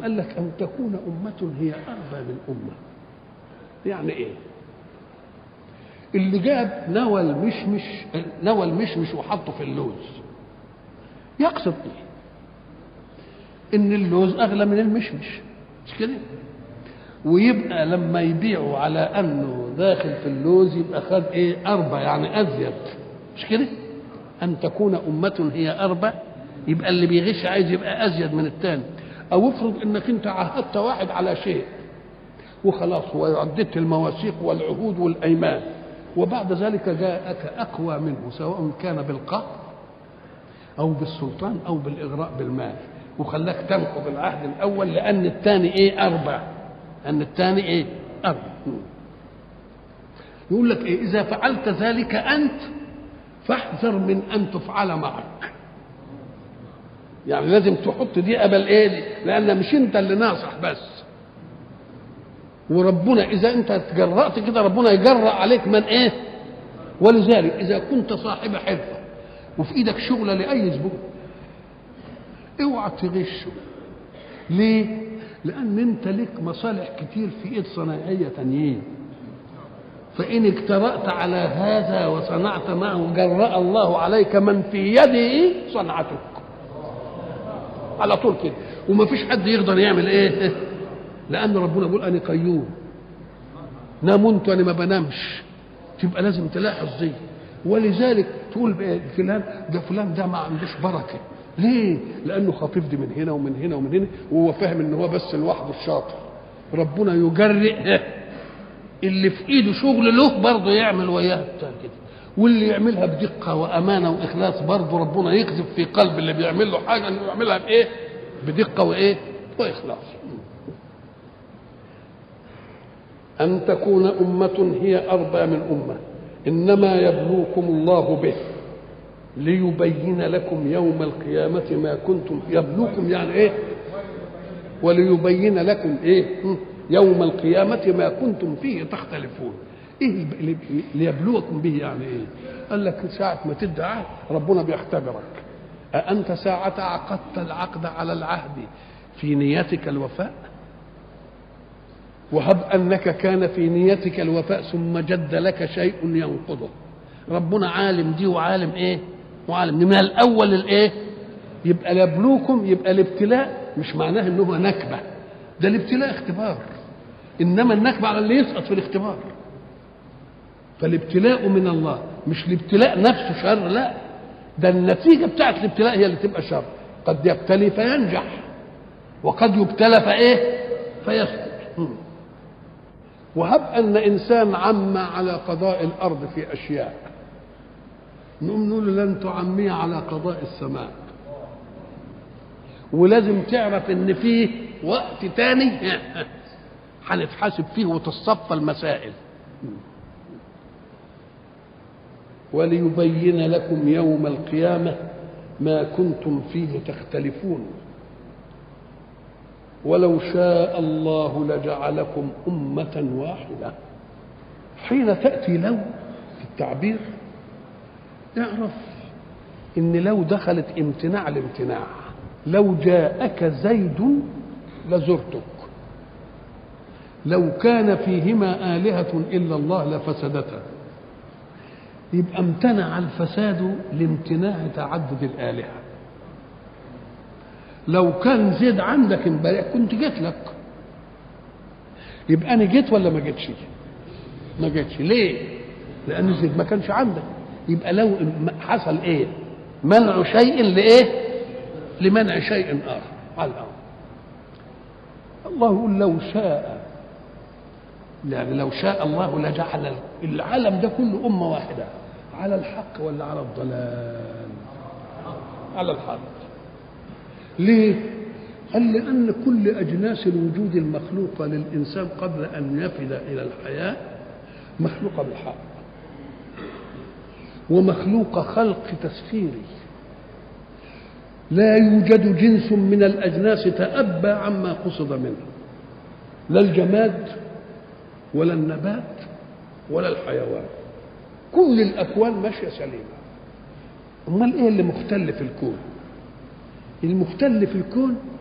قال لك أن تكون أمة هي أربى من أمة يعني إيه اللي جاب نوى المشمش نوى المشمش وحطه في اللوز يقصد ايه ان اللوز اغلى من المشمش مش كده ويبقى لما يبيعوا على انه داخل في اللوز يبقى خد ايه اربى يعني ازيد مش كده ان تكون امه هي اربى يبقى اللي بيغش عايز يبقى ازيد من الثاني او افرض انك انت عاهدت واحد على شيء وخلاص وعددت المواثيق والعهود والايمان وبعد ذلك جاءك اقوى منه سواء كان بالقهر او بالسلطان او بالاغراء بالمال وخلاك تنقض العهد الاول لان الثاني ايه اربع ان الثاني ايه اربع يقول لك ايه اذا فعلت ذلك انت فاحذر من ان تفعل معك يعني لازم تحط دي قبل ايه دي لان مش انت اللي ناصح بس وربنا اذا انت تجرأت كده ربنا يجرأ عليك من ايه ولذلك اذا كنت صاحب حرفه وفي ايدك شغله لاي زبون اوعى تغشه ليه لان انت لك مصالح كتير في ايد صناعيه تانيين فان اجترأت على هذا وصنعت معه جرأ الله عليك من في يده صنعتك على طول كده وما فيش حد يقدر يعمل ايه لان ربنا بيقول انا قيوم نام انت انا ما بنامش تبقى لازم تلاحظ دي ولذلك تقول فلان ده فلان ده ما عندوش بركه ليه؟ لانه خطيب دي من هنا ومن هنا ومن هنا وهو فاهم ان هو بس لوحده الشاطر ربنا يجرئ اللي في ايده شغل له برضه يعمل وياه بتاع كده واللي يعملها بدقه وامانه واخلاص برضه ربنا يقذف في قلب اللي بيعمل له حاجه انه يعملها بايه؟ بدقه وايه؟ واخلاص. ان تكون امه هي اربى من امه انما يبلوكم الله به ليبين لكم يوم القيامة ما كنتم يبلوكم يعني ايه وليبين لكم ايه يوم القيامة ما كنتم فيه تختلفون ايه ليبلوكم به يعني ايه قال لك ساعة ما تدعي عهد ربنا بيختبرك أأنت ساعة عقدت العقد على العهد في نيتك الوفاء وهب أنك كان في نيتك الوفاء ثم جد لك شيء ينقضه ربنا عالم دي وعالم ايه وعالم من الاول الايه يبقى ليبلوكم يبقى الابتلاء مش معناه ان هو نكبه ده الابتلاء اختبار انما النكبه على اللي يسقط في الاختبار فالابتلاء من الله مش الابتلاء نفسه شر لا ده النتيجه بتاعت الابتلاء هي اللي تبقى شر قد يبتلي فينجح وقد يبتلى فايه فيسقط وهب ان انسان عم على قضاء الارض في اشياء نقوم نقول لن تعميه على قضاء السماء ولازم تعرف ان فيه وقت تاني هنتحاسب فيه وتصفى المسائل وليبين لكم يوم القيامة ما كنتم فيه تختلفون ولو شاء الله لجعلكم أمة واحدة حين تأتي لو في التعبير اعرف ان لو دخلت امتناع الامتناع لو جاءك زيد لزرتك لو كان فيهما آلهة إلا الله لفسدتا يبقى امتنع الفساد لامتناع تعدد الآلهة لو كان زيد عندك امبارح كنت جيت لك يبقى انا جيت ولا ما جيتش ما جيتش ليه لان زيد ما كانش عندك يبقى لو حصل ايه منع شيء لايه لمنع شيء اخر على الارض الله يقول لو شاء يعني لو شاء الله لجعل العالم ده كله امه واحده على الحق ولا على الضلال على الحق ليه قال لان كل اجناس الوجود المخلوقه للانسان قبل ان يفد الى الحياه مخلوقه بالحق ومخلوق خلق تسخيري لا يوجد جنس من الاجناس تأبى عما قصد منه لا الجماد ولا النبات ولا الحيوان كل الاكوان ماشيه سليمه امال ايه اللي مختل في الكون المختل في الكون